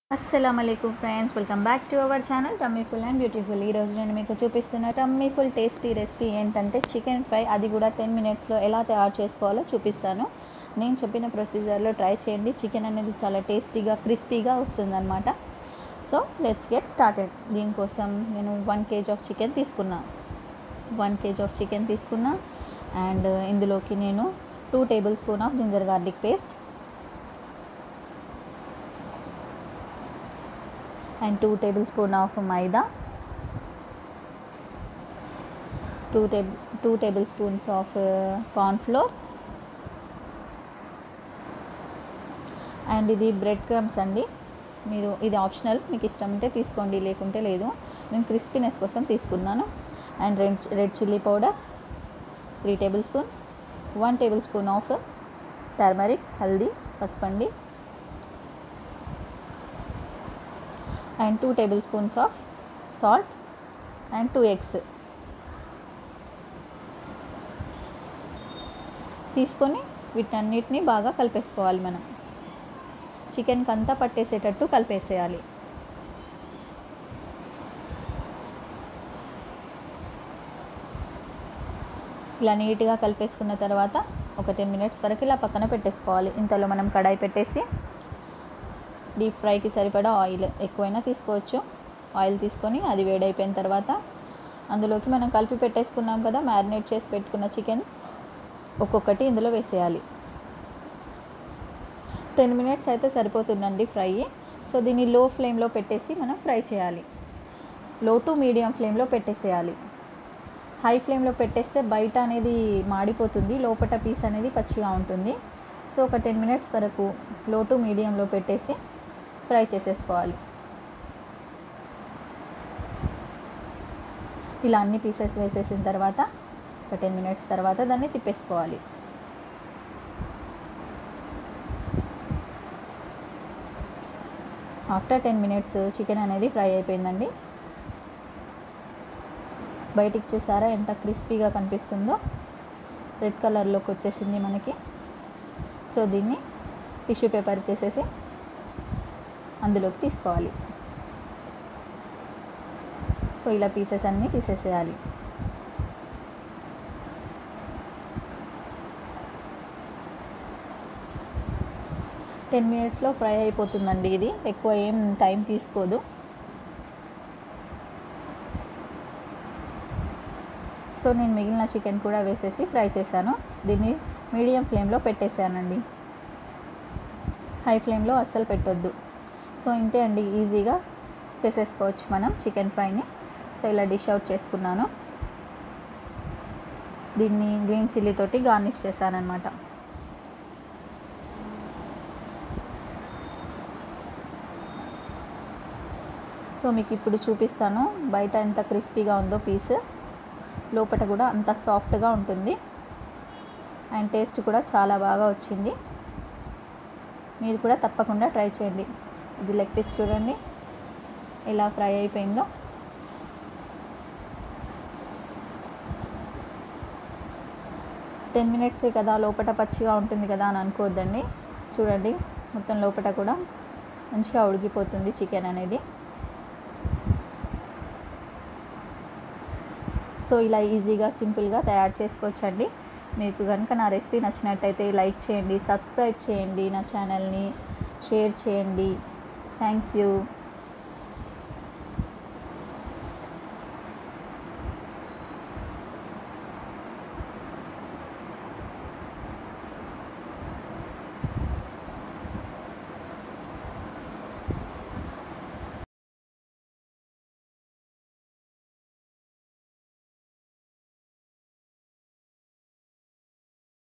అస్సలం అయికు friends welcome back to our channel tummy full and beautiful ఈరోజు నేను మీకు చూపిస్తున్న టమ్మీ ఫుల్ టేస్టీ రెసిపీ ఏంటంటే చికెన్ ఫ్రై అది కూడా టెన్ మినిట్స్లో ఎలా తయారు చేసుకోవాలో చూపిస్తాను నేను చెప్పిన ప్రొసీజర్లో ట్రై చేయండి చికెన్ అనేది చాలా టేస్టీగా క్రిస్పీగా వస్తుందన్నమాట సో లెట్స్ గెట్ స్టార్టెడ్ దీనికోసం నేను వన్ కేజీ ఆఫ్ చికెన్ తీసుకున్నా వన్ కేజీ ఆఫ్ చికెన్ తీసుకున్నా అండ్ ఇందులోకి నేను two tablespoon of ginger garlic paste and two tablespoon of maida two table two tablespoons of cornflour and ఇది bread crumbs అండి మీరు ఇది optional మీకు ఇష్టం ఉంటే తీసుకోండి లేకుంటే లేదు నేను క్రిస్పీనెస్ కోసం తీసుకున్నాను and red red chilli powder three tablespoons one tablespoon of turmeric హల్దీ పసుపండి and two tablespoons of salt and two eggs తీసుకొని వీటన్నిటిని బాగా కలిపేసుకోవాలి మనం చికెన్కి అంతా పట్టేసేటట్టు కలిపేసేయాలి ఇలా నీట్గా కలిపేసుకున్న తర్వాత ఒక టెన్ మినిట్స్ వరకు ఇలా పక్కన పెట్టేసుకోవాలి ఇంతలో మనం కడాయి పెట్టేసి డీప్ ఫ్రైకి సరిపడా ఆయిల్ ఎక్కువైనా తీసుకోవచ్చు ఆయిల్ తీసుకొని అది వేడైపోయిన తర్వాత అందులోకి మనం కలిపి పెట్టేసుకున్నాం కదా మ్యారినేట్ చేసి పెట్టుకున్న చికెన్ ఒక్కొక్కటి ఇందులో వేసేయాలి టెన్ మినిట్స్ అయితే సరిపోతుందండి ఫ్రై సో దీన్ని లో ఫ్లేమ్లో పెట్టేసి మనం ఫ్రై చేయాలి లో టు మీడియం ఫ్లేమ్లో పెట్టేసేయాలి హై ఫ్లేమ్లో పెట్టేస్తే బయట అనేది మాడిపోతుంది లోపల పీస్ అనేది పచ్చిగా ఉంటుంది సో ఒక టెన్ మినిట్స్ వరకు లో టు మీడియంలో పెట్టేసి ఫ్రై చేసేసుకోవాలి ఇలా అన్ని పీసెస్ వేసేసిన తర్వాత ఒక టెన్ మినిట్స్ తర్వాత దాన్ని తిప్పేసుకోవాలి ఆఫ్టర్ టెన్ మినిట్స్ చికెన్ అనేది ఫ్రై అయిపోయిందండి బయటికి చూసారా ఎంత క్రిస్పీగా కనిపిస్తుందో రెడ్ కలర్లోకి వచ్చేసింది మనకి సో దీన్ని టిష్యూ పేపర్ చేసేసి అందులోకి తీసుకోవాలి సో ఇలా పీసెస్ అన్నీ తీసేసేయాలి టెన్ మినిట్స్లో ఫ్రై అయిపోతుందండి ఇది ఎక్కువ ఏం టైం తీసుకోదు సో నేను మిగిలిన చికెన్ కూడా వేసేసి ఫ్రై చేశాను దీన్ని మీడియం ఫ్లేమ్లో పెట్టేశానండి హై ఫ్లేమ్లో అస్సలు పెట్టొద్దు సో ఇంతే అండి ఈజీగా చేసేసుకోవచ్చు మనం చికెన్ ఫ్రైని సో ఇలా డిష్ అవుట్ చేసుకున్నాను దీన్ని గ్రీన్ చిల్లీ తోటి గార్నిష్ చేశానమాట సో మీకు ఇప్పుడు చూపిస్తాను బయట ఎంత క్రిస్పీగా ఉందో పీస్ లోపల కూడా అంత సాఫ్ట్గా ఉంటుంది అండ్ టేస్ట్ కూడా చాలా బాగా వచ్చింది మీరు కూడా తప్పకుండా ట్రై చేయండి ఇది లెగ్ పీస్ చూడండి ఎలా ఫ్రై అయిపోయిందో టెన్ మినిట్సే కదా లోపల పచ్చిగా ఉంటుంది కదా అని అనుకోవద్దండి చూడండి మొత్తం లోపల కూడా మంచిగా ఉడికిపోతుంది చికెన్ అనేది సో ఇలా ఈజీగా సింపుల్గా తయారు చేసుకోవచ్చండి మీకు కనుక నా రెసిపీ నచ్చినట్టయితే లైక్ చేయండి సబ్స్క్రైబ్ చేయండి నా ఛానల్ని షేర్ చేయండి థ్యాంక్ యూ